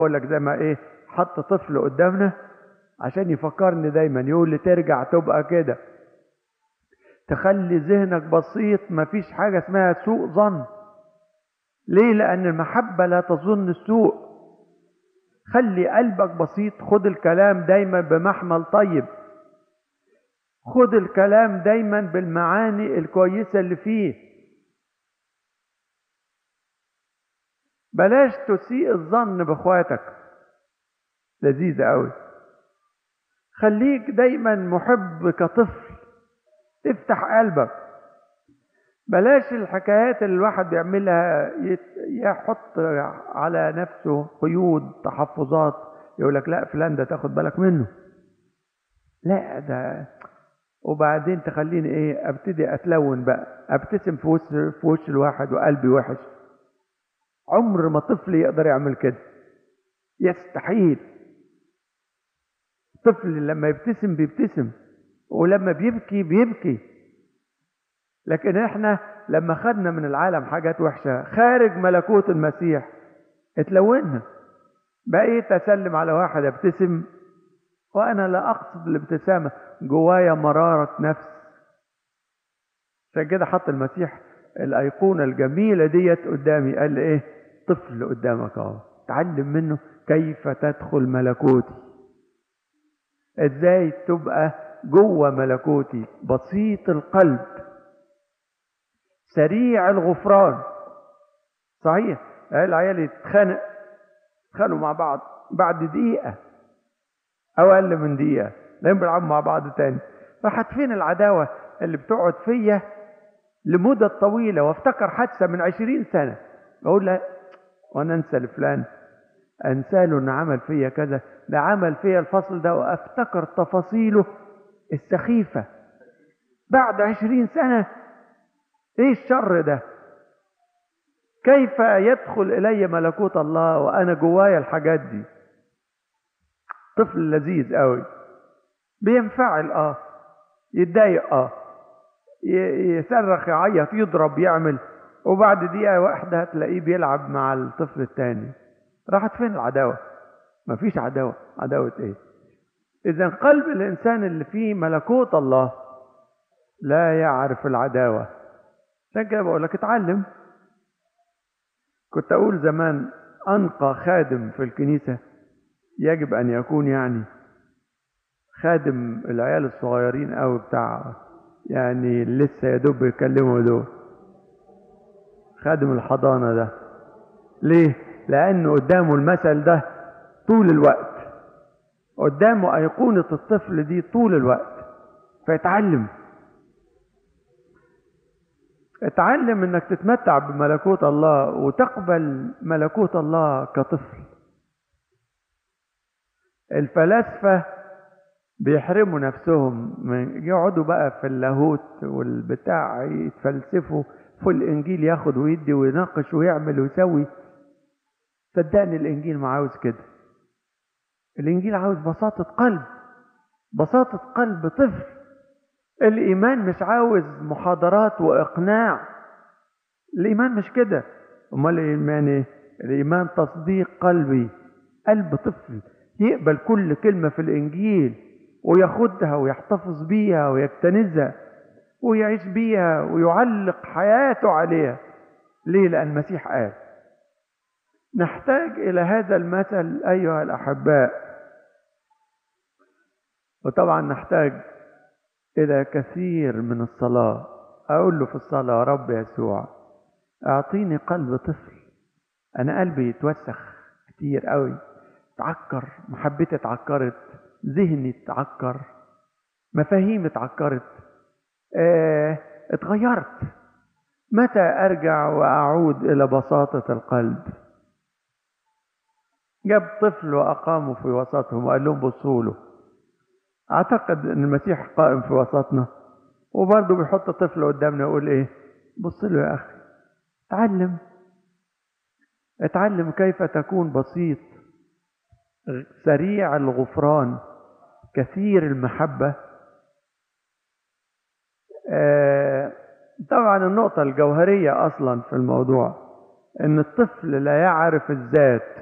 اقول لك زي ما ايه حط طفل قدامنا عشان يفكرني دايما يقول لي ترجع تبقى كده تخلي ذهنك بسيط مفيش حاجة اسمها سوء ظن ليه لأن المحبة لا تظن السوء خلي قلبك بسيط خد الكلام دايما بمحمل طيب خد الكلام دايما بالمعاني الكويسة اللي فيه بلاش تسيء الظن باخواتك لذيذة قوي خليك دايما محب كطفل تفتح قلبك بلاش الحكايات اللي الواحد بيعملها يحط على نفسه قيود تحفظات يقول لك لا فلان ده تاخد بالك منه لا ده وبعدين تخليني ايه ابتدي اتلون بقى ابتسم في وش في وش الواحد وقلبي وحش عمر ما طفل يقدر يعمل كده يستحيل طفل لما يبتسم بيبتسم ولما بيبكي بيبكي لكن احنا لما خدنا من العالم حاجات وحشة خارج ملكوت المسيح اتلونا بقيت اسلم على واحد ابتسم وانا لا اقصد الابتسامة جوايا مرارة نفس عشان كده حط المسيح الايقونة الجميلة ديت قدامي قال لي ايه طفل قدامك اهو تعلم منه كيف تدخل ملكوتي ازاي تبقى جوه ملكوتي بسيط القلب سريع الغفران صحيح العيال يتخانق يتخانقوا مع بعض بعد دقيقة أو أقل من دقيقة لا بيلعبوا مع بعض تاني راحت فين العداوة اللي بتقعد فيا لمدة طويلة وافتكر حادثة من عشرين سنة أقول لا وأنا أنسى لفلان أنسى له إن عمل فيا كذا ده عمل فيا الفصل ده وأفتكر تفاصيله السخيفة بعد عشرين سنة ايه الشر ده كيف يدخل الي ملكوت الله وانا جوايا الحاجات دي طفل لذيذ قوي بينفعل اه يتضايق اه يصرخ يعيط يضرب يعمل وبعد دقيقة واحدة هتلاقيه بيلعب مع الطفل التاني راحت فين العداوة مفيش عداوة عداوة ايه اذا قلب الانسان اللي فيه ملكوت الله لا يعرف العداوه عشان كده بقول لك اتعلم كنت اقول زمان انقى خادم في الكنيسه يجب ان يكون يعني خادم العيال الصغيرين قوي بتاع يعني لسه يا دوب بيكلموا دول خادم الحضانه ده ليه لانه قدامه المثل ده طول الوقت قدامه ايقونه الطفل دي طول الوقت فيتعلم اتعلم انك تتمتع بملكوت الله وتقبل ملكوت الله كطفل الفلاسفة بيحرموا نفسهم من يقعدوا بقى في اللاهوت والبتاع يتفلسفوا في الانجيل ياخد ويدي ويناقش ويعمل ويسوي صدقني الانجيل ما عاوز كده الانجيل عاوز بساطة قلب بساطة قلب طفل الإيمان مش عاوز محاضرات وإقناع الإيمان مش كده أمال الإيمان إيه؟ الإيمان تصديق قلبي قلب طفل يقبل كل كلمة في الإنجيل وياخدها ويحتفظ بيها ويكتنزها ويعيش بيها ويعلق حياته عليها ليه لأن المسيح قال نحتاج إلى هذا المثل أيها الأحباء وطبعا نحتاج إلى كثير من الصلاة أقول له في الصلاة يا رب يسوع أعطيني قلب طفل أنا قلبي يتوسخ كتير قوي اتعكر محبتي اتعكرت ذهني اتعكر مفاهيمي اتعكرت اه اتغيرت متى أرجع وأعود إلى بساطة القلب جاب طفل وأقامه في وسطهم وقال لهم بصوا له اعتقد ان المسيح قائم في وسطنا وبرضه بيحط طفل قدامنا يقول ايه بص له يا اخي اتعلم اتعلم كيف تكون بسيط سريع الغفران كثير المحبة آه طبعا النقطة الجوهرية أصلا في الموضوع إن الطفل لا يعرف الذات